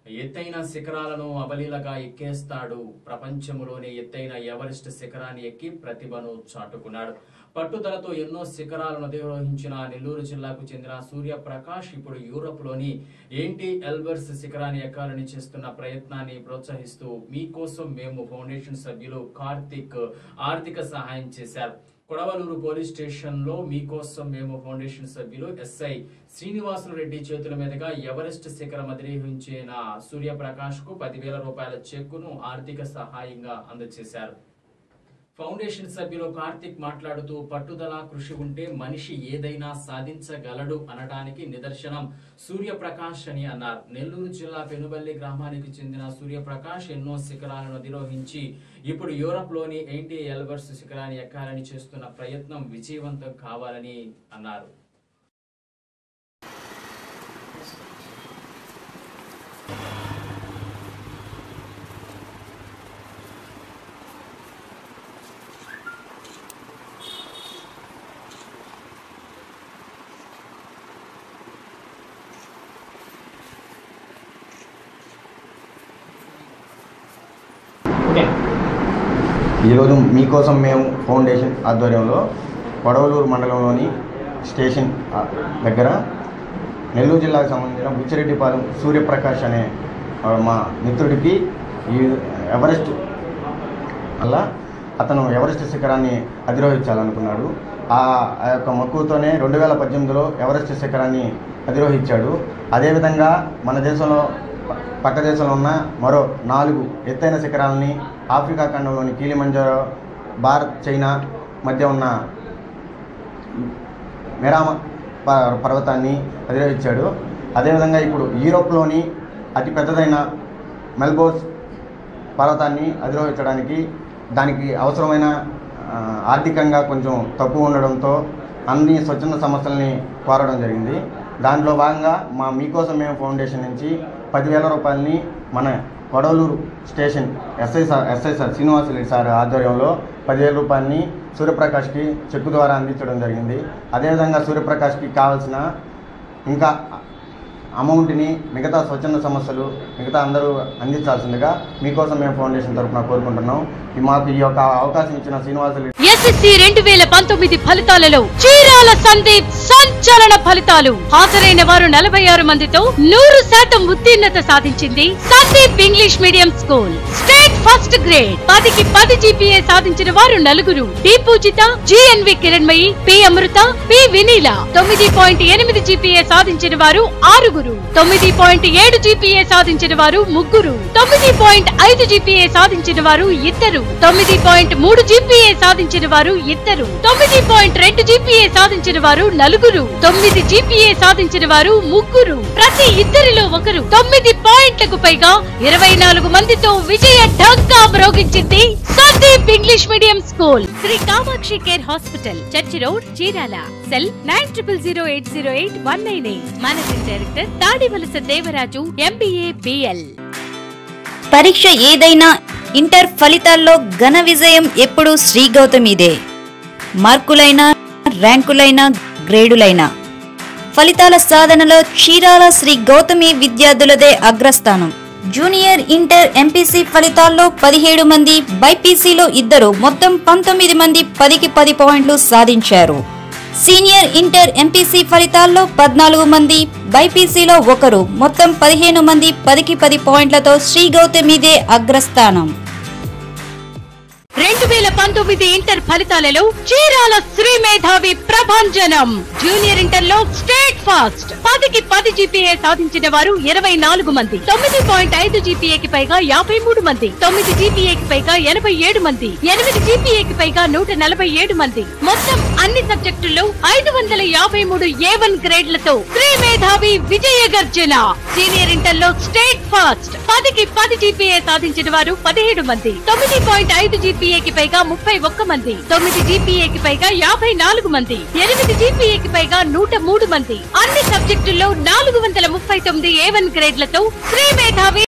ఎత్తైన శిఖరాలను అవలీలగా ఎక్కేస్తాడు ప్రపంచంలోనే ఎత్తైన ఎవరెస్ట్ శిఖరాన్ని ఎక్కి ప్రతిభను చాటుకున్నాడు పట్టుదలతో ఎన్నో శిఖరాలను అధిరోహించిన నెల్లూరు జిల్లాకు చెందిన సూర్యప్రకాష్ ఇప్పుడు యూరోప్ లోని ఏంటి ఎల్బర్స్ శిఖరాన్ని ఎక్కాలని చేస్తున్న ప్రయత్నాన్ని ప్రోత్సహిస్తూ మీకోసం మేము ఫౌండేషన్ సభ్యులు కార్తిక్ ఆర్థిక సహాయం చేశారు కొడవలూరు పోలీస్ స్టేషన్ లో మీకోసం మేము ఫౌండేషన్ సభ్యులు ఎస్ఐ శ్రీనివాసులు రెడ్డి చేతుల మీదుగా ఎవరెస్ట్ శిఖరం అధిరోహించిన సూర్యప్రకాష్ కు పదివేల రూపాయల చెక్కును ఆర్థిక సహాయంగా అందజేశారు ఫౌండేషన్ సభ్యులు కార్తిక్ మాట్లాడుతూ పట్టుదల కృషి ఉంటే మనిషి ఏదైనా సాధించగలడు అనడానికి నిదర్శనం సూర్యప్రకాష్ అని అన్నారు నెల్లూరు జిల్లా పెనుబల్లి గ్రామానికి చెందిన సూర్యప్రకాష్ ఎన్నో శిఖరాలను అధిరోహించి ఇప్పుడు యూరప్ లోని ఎయిటీ ఎల్బర్స్ శిఖరాన్ని ఎక్కాలని చేస్తున్న ప్రయత్నం విజయవంతం కావాలని అన్నారు ఈరోజు మీకోసం మేము ఫౌండేషన్ ఆధ్వర్యంలో కొడవలూరు మండలంలోని స్టేషన్ ఆ, దగ్గర నెల్లూరు జిల్లాకు సంబంధించిన బుచ్చిరెడ్డిపాలెం సూర్యప్రకాష్ అనే ఆ, మా మిత్రుడికి ఈ ఎవరెస్ట్ వల్ల అతను ఎవరెస్ట్ శిఖరాన్ని అధిరోహించాలనుకున్నాడు ఆ ఆ యొక్క మక్కువతోనే రెండు వేల పద్దెనిమిదిలో ఎవరెస్ట్ శిఖరాన్ని అధిరోహించాడు అదేవిధంగా మన దేశంలో ప- పక్క దేశంలో ఉన్న మరో నాలుగు ఎత్తైన శిఖరాలని ఆఫ్రికా ఖండంలోని కీలిమంజారో భారత్ చైనా మధ్య ఉన్న మెరామ ప- పర్వతాన్ని అధిరోహించాడు అదేవిధంగా ఇప్పుడు యూరోప్లోని అతి పెద్దదైన మెల్బోర్స్ పర్వతాన్ని అధిరోహించడానికి దానికి అవసరమైన ఆ, ఆర్థికంగా కొంచెం తక్కువ ఉండడంతో అన్ని స్వచ్ఛంద సంస్థల్ని కోరడం జరిగింది దాంట్లో భాగంగా మా మీకోసం మేము ఫౌండేషన్ నుంచి పదివేల రూపాయలని మన Kodavalur station SI sir SI sir Srinivasa Reddy sir ఆధ్వర్యంలో పదివేల రూపాయలని సూర్యప్రకాష్కి చెక్కు ద్వారా అందించడం జరిగింది అదేవిధంగా సూర్యప్రకాష్కి కావాల్సిన ఇంకా అమౌంట్ని మిగతా స్వచ్ఛంద సంస్థలు మిగతా అందరూ అందించాల్సిందిగా మీకోసం మేము ఫౌండేషన్ తరఫున కోరుకుంటున్నాం ఈ మాకు ఈ యొక్క అవకాశం ఇచ్చిన శ్రీనివాసరెడ్డి ఎస్ఎస్సి రెండు వేల పంతొమ్మిది ఫలితాలలో చీరాల సందీప్ సంచలన ఫలితాలు హాజరైన వారు నలభై ఆరు మందితో నూరు శాతం ఉత్తీర్ణత సాధించింది Sandeep English medium school state first grade పదికి పది జీపీఏ సాధించిన వారు నలుగురు D Poojitha GNV Kiranmayi P Amrutha P Vineela తొమ్మిది పాయింట్ ఎనిమిది జీపీఏ సాధించిన వారు ఆరుగురు తొమ్మిది పాయింట్ ఏడు జీపీఏ సాధించిన వారు ముగ్గురు తొమ్మిది పాయింట్ ఐదు జీపీఏ సాధించిన వారు ఇద్దరు తొమ్మిది పాయింట్ మూడు జీపీఏ సాధించిన వారు ఇద్దరు తొమ్మిది పాయింట్ రెండు జీపీఏ సాధించిన వారు నలుగురు తొమ్మిది జీపీఏ సాధించిన వారు ముగ్గురు ప్రతి ఇద్దరిలో ఒకరు తొమ్మిది పాయింట్లకు పైగా ఇరవై నాలుగు మందితో విజయ ఢంకా మ్రోగించింది Sandeep English medium school Shri Kamakshi care hospital church road Chirala cell nine triple zero eight zero eight one nine eight managing director Tadivalasa Devaraju MBA BL పరీక్ష ఏదైనా ఇంటర్ ఫలితాల్లో ఘన విజయం ఎప్పుడూ శ్రీ గౌతమిదే మార్కులైనా ర్యాంకులైనా గ్రేడులైనా ఫలితాల సాధనలో చీరాల శ్రీ గౌతమి విద్యార్థులదే అగ్రస్థానం జూనియర్ ఇంటర్ ఎంపీసీ ఫలితాల్లో పదిహేడు మంది బైపీసీలో ఇద్దరు మొత్తం పంతొమ్మిది మంది పదికి పది పాయింట్లు సాధించారు సీనియర్ ఇంటర్ ఎంపీసీ ఫలితాల్లో పద్నాలుగు మంది బైపీసీలో ఒకరు మొత్తం పదిహేను మంది పదికి పది పాయింట్లతో శ్రీ గౌతమిదే అగ్రస్థానం రెండు వేల పంతొమ్మిది ఇంటర్ ఫలితాలలో చీరాల శ్రీ మేధావి ప్రభంజనం జూనియర్ ఇంటర్ లో స్టేట్ ఫాస్ట్ పదికి పది జీపీఏ సాధించిన వారు ఇరవై నాలుగు మంది తొమ్మిది పాయింట్ ఐదు జీపీఏకి పైగా యాభై మూడు మంది తొమ్మిది జీపీఏకి పైగా ఎనభై ఏడు మంది ఎనిమిది జీపీఏకి పైగా నూట నలభై ఏడు మంది మొత్తం అన్ని సబ్జెక్టుల్లో ఐదు వందల యాభై మూడు ఏ వన్ గ్రేడ్లతో శ్రీ మేధావి విజయ గర్జన సీనియర్ ఇంటర్ లో స్టేట్ ఫాస్ట్ పదికి పది జీపీఏ సాధించిన వారు పదిహేడు మంది తొమ్మిది పాయింట్ ఐదు జీపీఏకి పైగా ముప్పై ఒక్క మంది తొమ్మిది జీపీఏకి పైగా యాభై నాలుగు మంది ఎనిమిది జీపీఏకి పైగా నూట మూడు మంది అన్ని సబ్జెక్టుల్లో నాలుగు వందల ముప్పై తొమ్మిది ఏ వన్ గ్రేడ్లతో శ్రీ మేధావి